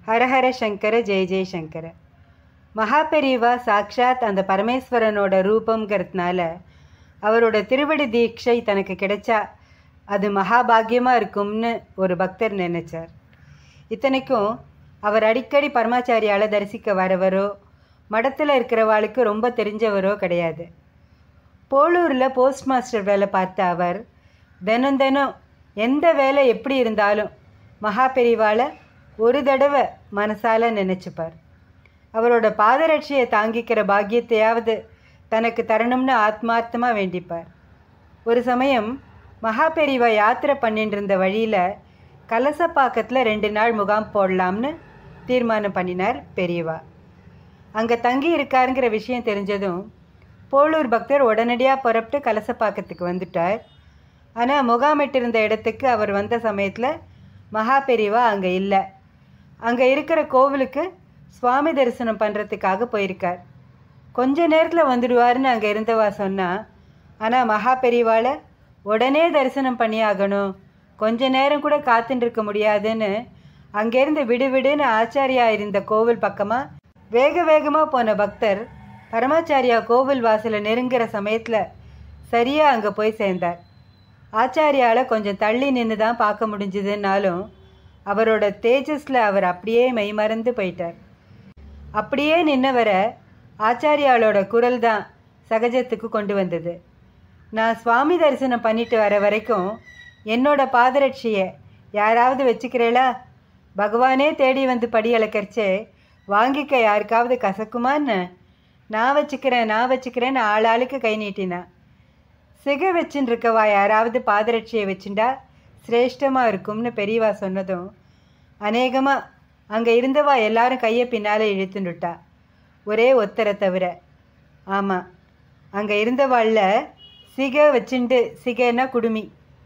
ஹரஹர சங்கர ஜெய ஜெய சங்கர மகாபெரிவா சாக்ஷாத் அந்த பரமேஸ்வரனோட ரூபங்கிறதுனால அவரோட திருவடி தீட்சை தனக்கு கிடைச்சா அது மகாபாகியமாக இருக்கும்னு ஒரு பக்தர் நினைச்சார் இத்தனைக்கும் அவர் அடிக்கடி பரமாச்சாரியால் தரிசிக்க வரவரோ மடத்தில் இருக்கிறவாளுக்கு ரொம்ப தெரிஞ்சவரோ கிடையாது போலூரில் போஸ்ட் மாஸ்டர் வேலை பார்த்த அவர் தினம் தினம் எந்த வேலை எப்படி இருந்தாலும் மகா பெரிவாளை ஒரு தடவை மனசால நினச்சிப்பார் அவரோட பாதரட்சியை தாங்கிக்கிற பாக்கியத்தையாவது தனக்கு தரணும்னு ஆத்மார்த்தமாக வேண்டிப்பார் ஒரு சமயம் மகா பெரிவா யாத்திரை பண்ணிட்டு இருந்த வழியில் கலசப்பாக்கத்தில் ரெண்டு நாள் முகாம் போடலாம்னு தீர்மானம் பண்ணினார் பெரியவா அங்கே தங்கி இருக்காருங்கிற விஷயம் தெரிஞ்சதும் போலூர் பக்தர் உடனடியாக புறப்பட்டு கலசப்பாக்கத்துக்கு வந்துட்டார் ஆனால் முகாமிட்டிருந்த இடத்துக்கு அவர் வந்த சமயத்தில் மகா பெரியவா அங்கே இல்லை அங்கே இருக்கிற கோவிலுக்கு சுவாமி தரிசனம் பண்ணுறதுக்காக போயிருக்கார் கொஞ்ச நேரத்தில் வந்துடுவார்னு அங்கே இருந்தவா சொன்னா ஆனால் மகா பெரியவாளை உடனே தரிசனம் பண்ணி ஆகணும் கொஞ்ச நேரம் கூட காத்துட்டு இருக்க முடியாதுன்னு அங்கேருந்து விடு விடுன்னு ஆச்சாரியா இருந்த கோவில் பக்கமாக வேக வேகமாக போன பக்தர் பரமாச்சாரியா கோவில் வாசலை நெருங்குற சமயத்தில் சரியாக அங்கே போய் சேர்ந்தார் ஆச்சாரியால கொஞ்சம் தள்ளி நின்று தான் பார்க்க முடிஞ்சுதுன்னாலும் அவரோட தேஜஸில் அவர் அப்படியே மெய்மறந்து போயிட்டார் அப்படியே நின்னவரை ஆச்சாரியாளோட குரல் தான் சகஜத்துக்கு கொண்டு வந்தது நான் சுவாமி தரிசனம் பண்ணிட்டு வர வரைக்கும் என்னோட பாதரட்சியை யாராவது வச்சுக்கிறேளா பகவானே தேடி வந்து படி அளக்கரிச்சே வாங்கிக்க யாருக்காவது கசக்குமான்னு நான் வச்சுக்கிறேன் நான் வச்சுக்கிறேன்னு ஆளாளுக்கு கை நீட்டினா சிகை வச்சுன்னு இருக்கவா யாராவது பாதரட்சியை வச்சுண்டா சிரேஷ்டமாக இருக்கும்னு பெரியவா சொன்னதும் அநேகமாக அங்கே இருந்தவா எல்லாரும் கையை பின்னால் இழுத்துண்டுட்டா ஒரே ஒத்தரை தவிர ஆமாம் அங்கே இருந்தவாளில் சிகை வச்சுண்டு சிகைன்னா குடுமி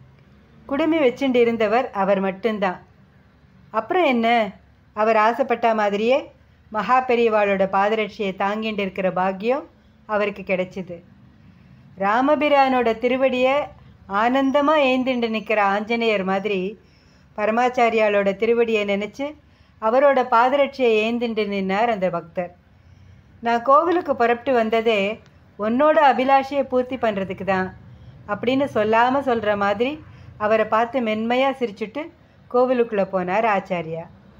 குடுமி வச்சுண்டு இருந்தவர் அவர் மட்டும்தான் அப்புறம் என்ன அவர் ஆசைப்பட்ட மாதிரியே மகா பெரியவாளோட பாதரட்சியை தாங்கிட்டு இருக்கிற பாக்கியம் அவருக்கு கிடைச்சிது ராமபிரானோட திருவடியை ஆனந்தமாக ஏந்திண்டு நிற்கிற ஆஞ்சநேயர் மாதிரி பரமாச்சாரியாலோட திருவடியை நினச்சி அவரோட பாதரட்சியை ஏந்திண்டு நின்னார் அந்த பக்தர் நான் கோவிலுக்கு புறப்பட்டு வந்ததே உன்னோட அபிலாஷையை பூர்த்தி பண்ணுறதுக்கு தான் அப்படின்னு சொல்லாமல் சொல்கிற மாதிரி அவரை பார்த்து மென்மையாக சிரிச்சுட்டு கோவிலுக்குள்ளே போனார் ஆச்சாரியா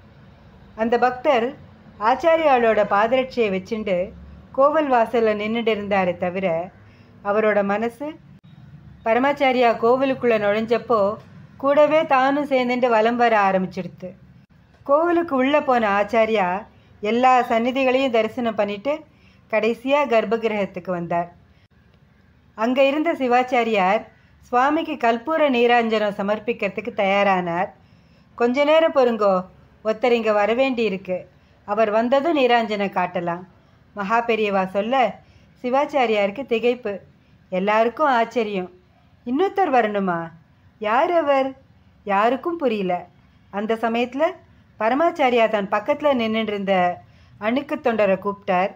அந்த பக்தர் ஆச்சாரியாளோட பாதரட்சியை வச்சுண்டு கோவில் வாசலில் நின்றுட்டு இருந்தாரே தவிர அவரோட மனசு பரமாச்சாரியா கோவிலுக்குள்ளே நுழைஞ்சப்போ கூடவே தானும் சேர்ந்துட்டு வலம் வர ஆரம்பிச்சிடுத்து கோவிலுக்கு உள்ளே போன ஆச்சாரியா எல்லா சந்நிதிகளையும் தரிசனம் பண்ணிட்டு கடைசியாக கர்ப்பகிரகத்துக்கு வந்தார் அங்கே இருந்த சிவாச்சாரியார் சுவாமிக்கு கற்பூர நீராஞ்சனம் சமர்ப்பிக்கிறதுக்கு தயாரானார் கொஞ்ச நேரம் பொறுங்கோ ஒருத்தர் இங்கே வரவேண்டி இருக்கு அவர் வந்ததும் நீராஞ்சனம் காட்டலாம் மகா பெரியவா சொல்ல சிவாச்சாரியாருக்கு திகைப்பு எல்லாருக்கும் ஆச்சரியம் இன்னொருத்தர் வரணுமா யார் அவர் யாருக்கும் புரியல அந்த சமயத்தில் பரமாச்சாரியா தன் பக்கத்தில் நின்றுட்டு இருந்த அணுக்கு தொண்டரை கூப்பிட்டார்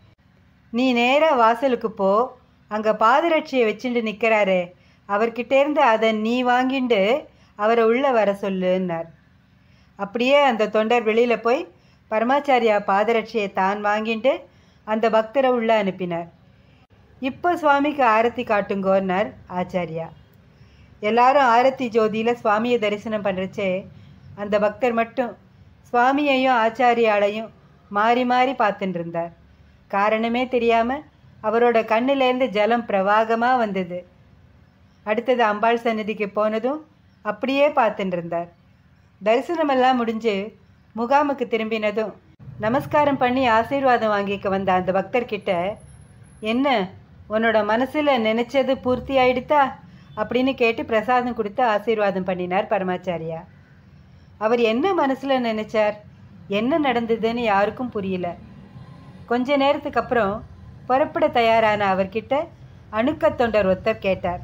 நீ நேராக வாசலுக்கு போ அங்கே பாதரட்சியை வச்சுட்டு நிற்கிறாரே அவர்கிட்டேருந்து அதை நீ வாங்கிண்டு அவரை உள்ளே வர சொல்லுன்னார் அப்படியே அந்த தொண்டர் வெளியில் போய் பரமாச்சாரியா பாதரட்சியை தான் வாங்கிட்டு அந்த பக்தரை உள்ளே அனுப்பினார் இப்போ சுவாமிக்கு ஆரத்தி காட்டுங்கோன்னார் ஆச்சாரியா எல்லாரும் ஆரத்தி ஜோதியில் சுவாமியை தரிசனம் பண்ணுறச்சே அந்த பக்தர் மட்டும் சுவாமியையும் ஆச்சாரியாளையும் மாறி மாறி பார்த்துட்டு இருந்தார் காரணமே தெரியாமல் அவரோட கண்ணிலேருந்து ஜலம் பிரவாகமாக வந்தது அடுத்தது அம்பாள் சன்னதிக்கு போனதும் அப்படியே பார்த்துட்டு இருந்தார் தரிசனமெல்லாம் முடிஞ்சு முகாமுக்கு திரும்பினதும் நமஸ்காரம் பண்ணி ஆசீர்வாதம் வாங்கிக்க வந்த அந்த பக்தர்கிட்ட என்ன உன்னோட மனசில் நினச்சது பூர்த்தி ஆயிடுத்தா அப்படின்னு கேட்டு பிரசாதம் கொடுத்து ஆசீர்வாதம் பண்ணினார் பரமாச்சாரியா அவர் என்ன மனசில் நினைச்சார் என்ன நடந்ததுன்னு யாருக்கும் புரியல கொஞ்ச நேரத்துக்கு அப்புறம் புறப்பட தயாரான அவர்கிட்ட அணுக்கத் தொண்டர் ஒருத்தர் கேட்டார்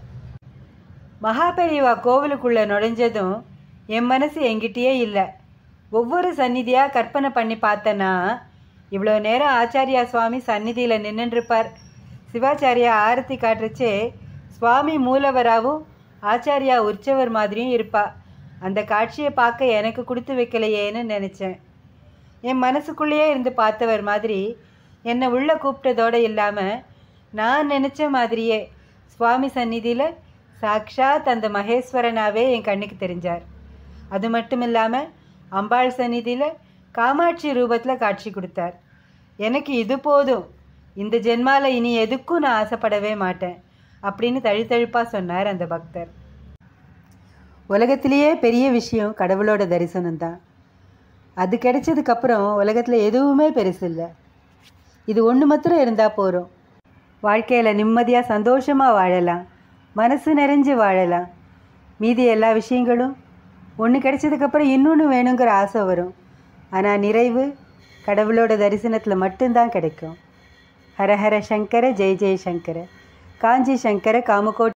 மகாபெரிவா கோவிலுக்குள்ளே நுழைஞ்சதும் என் மனசு என்கிட்டயே இல்லை ஒவ்வொரு சந்நிதியாக கற்பனை பண்ணி பார்த்தனா இவ்வளோ நேரம் ஆச்சாரியா சுவாமி சந்நிதியில் நின்றுருப்பார் சிவாச்சாரியா ஆரத்தி காட்டுறச்சே சுவாமி மூலவராவும் ஆச்சாரியா உற்சவர் மாதிரியும் இருப்பா அந்த காட்சியை பார்க்க எனக்கு கொடுத்து வைக்கலையேன்னு நினச்சேன் என் மனசுக்குள்ளேயே இருந்து பார்த்தவர் மாதிரி என்னை உள்ளே கூப்பிட்டதோடு இல்லாமல் நான் நினச்ச மாதிரியே சுவாமி சந்நிதியில் சாக்ஷாத் அந்த மகேஸ்வரனாவே என் கண்ணுக்கு தெரிஞ்சார் அது மட்டும் இல்லாமல் அம்பாள் சந்நிதியில் காமாட்சி ரூபத்தில் காட்சி கொடுத்தார் எனக்கு இது போதும் இந்த ஜென்மால இனி எதுக்கும் நான் ஆசைப்படவே மாட்டேன் அப்படின்னு தழுத்தழுப்பாக சொன்னார் அந்த பக்தர் உலகத்திலேயே பெரிய விஷயம் கடவுளோட தரிசனம் தான் அது கிடைச்சதுக்கப்புறம் உலகத்தில் எதுவுமே பெருசு இல்லை இது ஒன்று மாத்திரம் இருந்தால் போகிறோம் வாழ்க்கையில் நிம்மதியாக சந்தோஷமாக வாழலாம் மனசு நிறைஞ்சு வாழலாம் மீதி எல்லா விஷயங்களும் ஒன்று கிடைச்சதுக்கப்புறம் இன்னொன்று வேணுங்கிற ஆசை வரும் ஆனால் நிறைவு கடவுளோட தரிசனத்தில் மட்டும்தான் கிடைக்கும் ஹரஹர சங்கர ஜெய ஜெய சங்கர காஞ்சி சங்கர காமகோட்